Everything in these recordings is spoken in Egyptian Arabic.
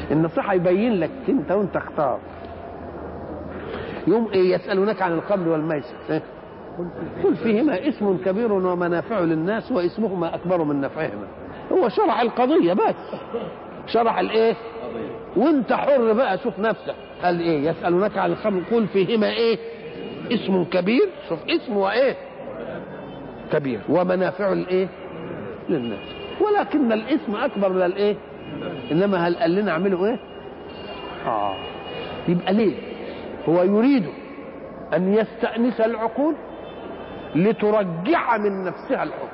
النصيحه يبين لك انت وانت اختار يوم ايه يسالونك عن الخمر والميسر إيه؟ قل فيهما اسم كبير ومنافع للناس واسمهما اكبر من نفعهما هو شرح القضيه بس شرح الايه وانت حر بقى شوف نفسك قال ايه يسالونك عن الخمر قل فيهما ايه اسم كبير شوف اسم وايه كبير ومنافع الايه للناس ولكن الاسم اكبر من الايه انما هل قال لنا اعملوا ايه اه يبقى ليه هو يريد ان يستانس العقول لترجع من نفسها الحكم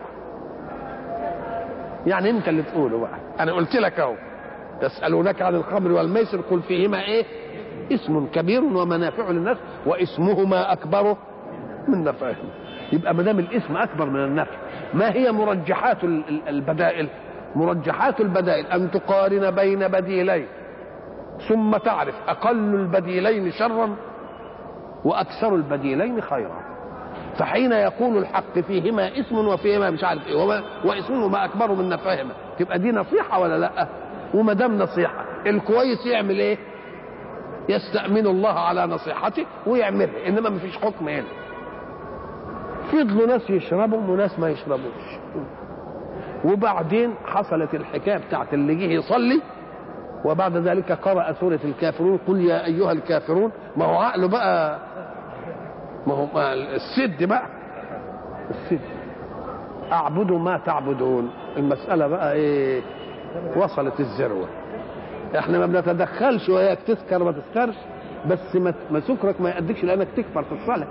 يعني انت اللي تقوله بقى انا قلت لك اهو يسالونك عن الخمر والميسر قل فيهما ايه اسم كبير ومنافع للناس واسمهما اكبر من نفعهما يبقى ما دام الاسم اكبر من النفع ما هي مرجحات ال- ال- البدائل مرجحات البدائل ان تقارن بين بديلين ثم تعرف اقل البديلين شرا واكثر البديلين خيرا فحين يقول الحق فيهما اسم وفيهما مش عارف ايه وما واسمهما اكبر من نفعهما تبقى دي نصيحه ولا لا وما دام نصيحه الكويس يعمل ايه يستأمن الله على نصيحته ويعملها انما ما فيش حكم هنا فضلوا ناس يشربوا وناس ما يشربوش وبعدين حصلت الحكايه بتاعت اللي جه يصلي وبعد ذلك قرأ سورة الكافرون قل يا أيها الكافرون ما هو عقله بقى ما هو ما السد بقى السد أعبد ما تعبدون المسألة بقى إيه وصلت الذروة احنا ما بنتدخلش وياك تسكر ما تسكرش بس ما ما سكرك ما يأديكش لأنك تكفر في الصلاة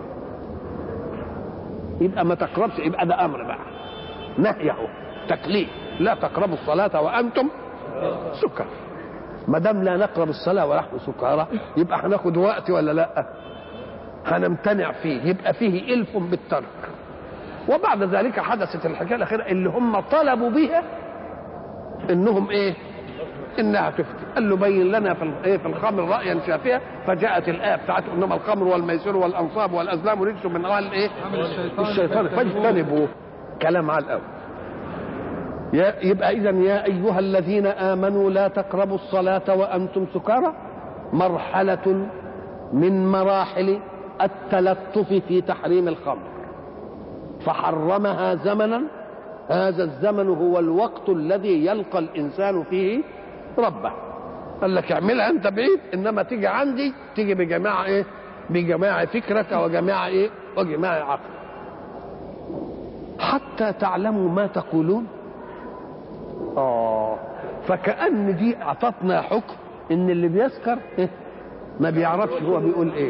يبقى ما تقربش يبقى ده أمر بقى نهي اهو تكليف لا تقربوا الصلاة وأنتم سكر ما دام لا نقرب الصلاة ونحن سكارى يبقى هناخد وقت ولا لا هنمتنع فيه يبقى فيه إلف بالترك وبعد ذلك حدثت الحكاية الأخيرة اللي هم طلبوا بها إنهم إيه انها تفتي قال له بين لنا في ال- ايه في الخمر رايا شافيا فجاءت الايه بتاعت انما الخمر والميسر والانصاب والازلام رجس من عمل ايه الشيطان فاجتنبوه كلام على الاول يا- يبقى اذا يا ايها الذين امنوا لا تقربوا الصلاه وانتم سكارى مرحله من مراحل التلطف في تحريم الخمر فحرمها زمنا هذا الزمن هو الوقت الذي يلقى الانسان فيه ربه قال لك اعملها انت بعيد انما تيجي عندي تيجي بجماعه ايه بجماعه فكرك وجماعه ايه وجماعه عقل حتى تعلموا ما تقولون اه فكأن دي اعطتنا حكم ان اللي بيسكر إيه؟ ما بيعرفش هو بيقول ايه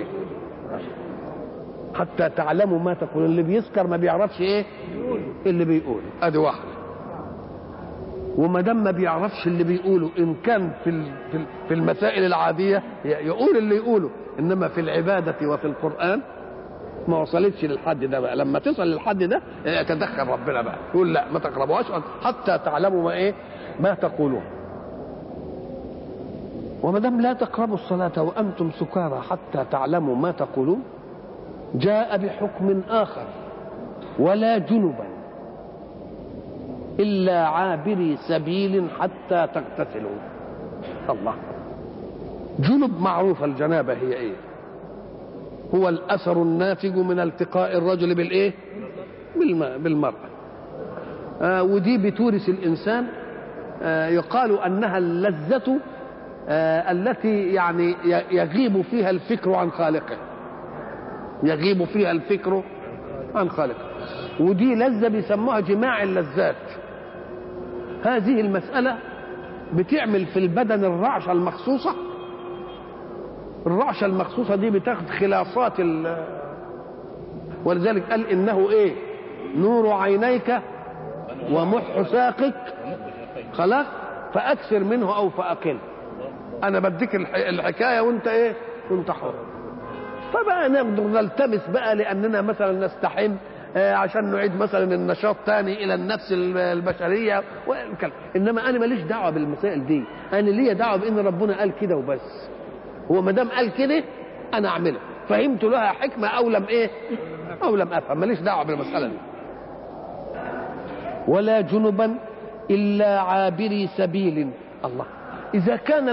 حتى تعلموا ما تقولون اللي بيسكر ما بيعرفش ايه اللي بيقوله ادي واحده وما دام ما بيعرفش اللي بيقوله ان كان في ال- في ال- في المسائل العاديه ي- يقول اللي يقوله انما في العباده وفي القران ما وصلتش للحد ده بقى لما تصل للحد ده يتدخل ربنا بقى يقول لا ما تقربوهاش حتى تعلموا ما ايه ما تقولون وما دام لا تقربوا الصلاة وأنتم سكارى حتى تعلموا ما تقولون جاء بحكم آخر ولا جنبا إلا عابري سبيل حتى تغتسلوا الله جنب معروف الجنابة هي إيه هو الأثر الناتج من التقاء الرجل بالإيه بالم- بالمرأة آه ودي بتورث الإنسان آه يقال أنها اللذة آه التي يعني ي- يغيب فيها الفكر عن خالقه يغيب فيها الفكر عن خالقه ودي لذة بيسموها جماع اللذات هذه المسألة بتعمل في البدن الرعشة المخصوصة الرعشة المخصوصة دي بتاخد خلاصات ال ولذلك قال إنه إيه نور عينيك ومح ساقك خلاص فأكثر منه أو فأقل أنا بديك الح- الحكاية وأنت إيه وأنت حر فبقى نقدر نلتمس بقى لاننا مثلا نستحم آه، عشان نعيد مثلا النشاط تاني الى النفس ال- البشريه والكلام. انما انا ماليش دعوه بالمسائل دي انا ليا دعوه بان ربنا قال كده وبس هو ما دام قال كده انا اعملها فهمت لها حكمه او لم ايه او لم افهم ماليش دعوه بالمساله دي ولا جنبا الا عابري سبيل الله اذا كان